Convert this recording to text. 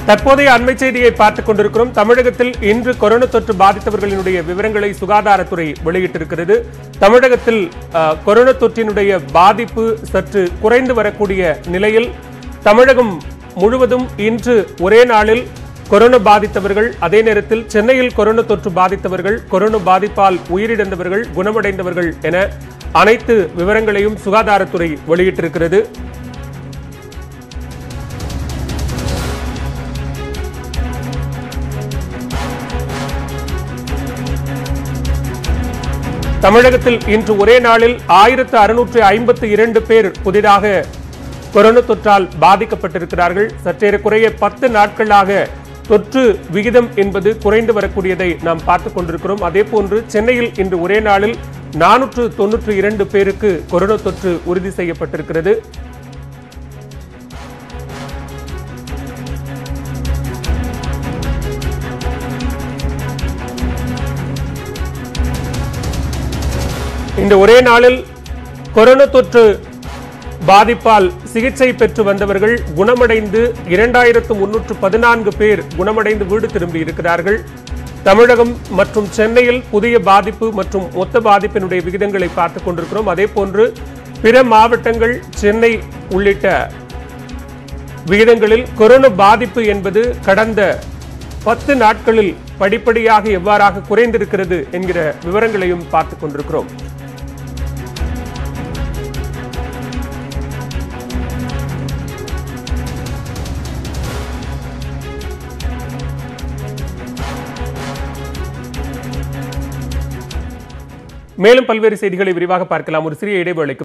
தற்போதைய அண்மை செய்தியை பார்த்துக் கொண்டிருக்கிறோம் தமிழகத்தில் இன்று கொரோனா தொற்று பாதித்தவர்களினுடைய விவரங்களை சுகாதாரத்துறை வெளியிட்டிருக்கிறது தமிழகத்தில் அஹ், கொரோனா தொற்றினுடைய பாதிப்பு சற்று குறைந்து வரக்கூடிய நிலையில் தமிழகம் முழுவதும் இன்று ஒரே நாளில் கொரோனா பாதித்தவர்கள் அதே நேரத்தில் சென்னையில் கொரோனா தொற்று பாதித்தவர்கள் கொரோனா பாதிப்பால் உயிரிழந்தவர்கள் குணமடைந்தவர்கள் என அனைத்து விவரங்களையும் சுகாதாரத்துறை வெளியிட்டிருக்கிறது தமிழகத்தில் இன்று ஒரே நாளில் ஆயிரத்து அறுநூற்று ஐம்பத்து இரண்டு பேர் புதிதாக கொரோனா தொற்றால் பாதிக்கப்பட்டிருக்கிறார்கள் சற்றேறக்குறைய பத்து நாட்களாக தொற்று விகிதம் என்பது குறைந்து வரக்கூடியதை நாம் பார்த்துக் கொண்டிருக்கிறோம் அதே போன்று சென்னையில் இன்று ஒரே நாளில் நானூற்று தொன்னூற்று இரண்டு பேருக்கு கொரோனா தொற்று உறுதி செய்யப்பட்டிருக்கிறது இந்த ஒரே நாளில் கொரோனா தொற்று பாதிப்பால் சிகிச்சை பெற்று வந்தவர்கள் குணமடைந்து இரண்டாயிரத்து முன்னூற்று பதினான்கு பேர் குணமடைந்து வீடு திரும்பி இருக்கிறார்கள் தமிழகம் மற்றும் சென்னையில் புதிய பாதிப்பு மற்றும் மொத்த பாதிப்பினுடைய விகிதங்களை பார்த்துக் கொண்டிருக்கிறோம் அதே போன்று பிற மாவட்டங்கள் சென்னை உள்ளிட்ட விகிதங்களில் கொரோனா பாதிப்பு என்பது கடந்த பத்து நாட்களில் படிப்படியாக எவ்வாறாக குறைந்திருக்கிறது என்கிற விவரங்களையும் பார்த்துக் கொண்டிருக்கிறோம் மேலும் பல்வேறு செய்திகளை விரிவாக பார்க்கலாம் ஒரு சிறிய இடைவேளைக்கு